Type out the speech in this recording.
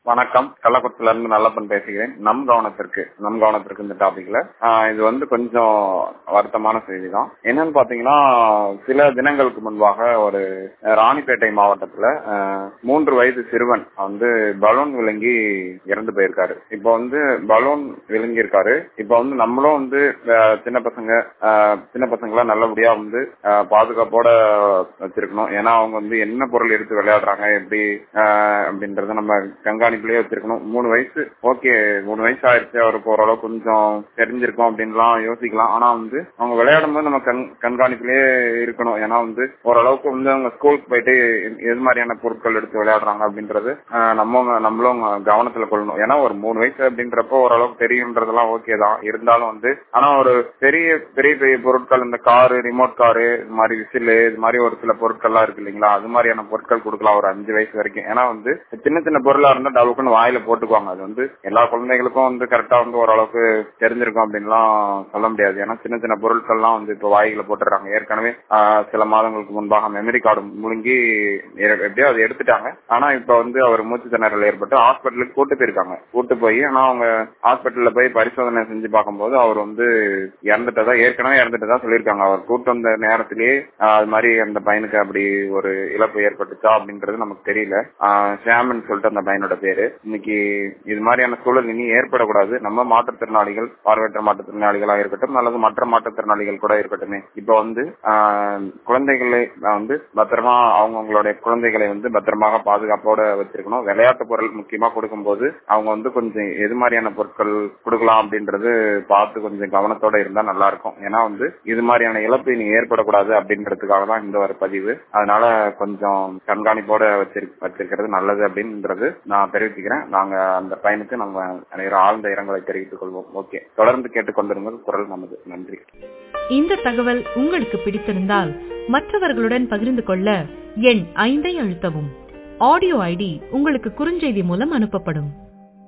வணக்கம் கள்ளக்குளத்துல இருந்து நல்லப்பன் பேசுகிறேன் நம் கவனத்திற்கு நம் கவனத்திற்கு இந்த டாபிக்ல ஆஹ் இது வந்து கொஞ்சம் வருத்தமான செய்தி தான் என்னன்னு பாத்தீங்கன்னா சில தினங்களுக்கு முன்பாக ஒரு ராணிப்பேட்டை மாவட்டத்துல ஆஹ் மூன்று வயது சிறுவன் வந்து பலூன் விழுங்கி இறந்து போயிருக்காரு இப்போ வந்து பலூன் விழுங்கி இருக்காரு இப்போ வந்து நம்மளும் வந்து ஆஹ் சின்ன பசங்க ஆஹ் சின்ன பசங்கள நல்லபடியா வந்து ஆஹ் பாதுகாப்போட வச்சிருக்கணும் ஏன்னா அவங்க வந்து என்ன பொருள் எடுத்து விளையாடுறாங்க எப்படி ஆஹ் அப்படின்றத நம்ம கண்காணிப்புலயே வச்சிருக்கணும் மூணு வயசு ஓகே மூணு வயசு ஆயிடுச்சு அவருக்கு ஓரளவு கொஞ்சம் தெரிஞ்சிருக்கும் அப்படின்லாம் யோசிக்கலாம் ஆனா வந்து அவங்க விளையாடும் போது நம்ம கண் கண்காணிப்புலயே இருக்கணும் ஏன்னா வந்து ஓரளவுக்கு வந்து அவங்க ஸ்கூலுக்கு போயிட்டு எது மாதிரியான பொருட்கள் எடுத்து விளையாடுறாங்க அப்படின்றது ஆஹ் நம்ம நம்மளும் கவனத்துல கொள்ளணும் ஏன்னா ஒரு மூணு வயசு அப்படின்றப்போ ஓரளவுக்கு தெரியுன்றதெல்லாம் ஓகே தான் இருந்தாலும் வந்து ஆனா ஒரு பெரிய பெரிய பெரிய பொருட்கள் இந்த காரு ரிமோட் காரு இது மாதிரி விசில் இது மாதிரி ஒரு சில பொருட்கள்லாம் இருக்கு இல்லைங்களா அது மாதிரியான பொருட்கள் கொடுக்கலாம் ஒரு அஞ்சு வயசு வரைக்கும் ஏன்னா வந்து சின்ன சின்ன பொருளா இருந்தா டவுக்குன்னு வாயில போட்டுக்குவாங்க அது வந்து எல்லா குழந்தைகளுக்கும் வந்து கரெக்டா வந்து ஓரளவுக்கு தெரிஞ்சிருக்கும் அப்படின்லாம் சொல்ல முடியாது ஏன்னா சின்ன சின்ன பொருட்கள்லாம் வந்து இப்போ வாயில போட்டுறாங்க ஏற்கனவே ஆஹ் சில மாதங்களுக்கு முன்பாக மெமரி கார்டு முழுங்கி எப்படியோ அதை எடுத்துட்டாங்க ஆனா இப்ப வந்து அவர் மூச்சு திணறல் ஏற்பட்டு ஹாஸ்பிட்டலுக்கு கூட்டு போயிருக்காங்க கூட்டு போய் ஆனா அவங்க ஹாஸ்பிட்டல்ல போய் பரிசோதனை செஞ்சு பார்க்கும்போது அவர் வந்து இறந்துட்டதா ஏற்கனவே இறந்துட்டதா சொல்லியிருக்காங்க அவர் கூட்டு வந்த நேரத்திலேயே அது மாதிரி அந்த பையனுக்கு அப்படி ஒரு இழப்பு ஏற்பட்டுச்சா அப்படின்றது நமக்கு தெரியல ஷாமன் சொல்லிட்டு அந்த பையனோட பேரு இன்னைக்கு இது மாதிரியான சூழல் இனி ஏற்படக்கூடாது நம்ம மாற்றுத்திறனாளிகள் பார்வையற்ற மாற்றுத்திறனாளிகளா இருக்கட்டும் அல்லது மற்ற மாற்றுத்திறனாளிகள் கூட இருக்கட்டுமே இப்ப வந்து குழந்தைகளை வந்து பத்திரமா அவங்கவுங்களுடைய குழந்தைகளை வந்து பத்திரமாக பாதுகாப்போட வச்சிருக்கணும் விளையாட்டு பொருள் முக்கியமா கொடுக்கும்போது அவங்க வந்து கொஞ்சம் எது மாதிரியான பொருட்கள் கொடுக்கலாம் அப்படின்றது பார்த்து கொஞ்சம் கவனத்தோட இருந்தா நல்லா இருக்கும் ஏன்னா வந்து இது மாதிரியான இழப்பு இனி ஏற்படக்கூடாது அப்படின்றதுக்காக தான் இந்த ஒரு பதிவு அதனால கொஞ்சம் கண்காணிப்போட வச்சிரு வச்சிருக்கிறது நல்லது அப்படின்றது நான் தெரிவிச்சுக்கிறேன் நாங்க அந்த பையனுக்கு நம்ம அனைவரும் ஆழ்ந்த இரங்கலை தெரிவித்துக் கொள்வோம் ஓகே தொடர்ந்து கேட்டுக்கொண்டிருந்தது குரல் நமது நன்றி இந்த தகவல் உங்களுக்கு பிடித்திருந்தால் மற்றவர்களுடன் பகிர்ந்து கொள்ள எண் ஐந்தை அழுத்தவும் ஆடியோ ஐடி உங்களுக்கு குறுஞ்செய்தி மூலம் அனுப்பப்படும்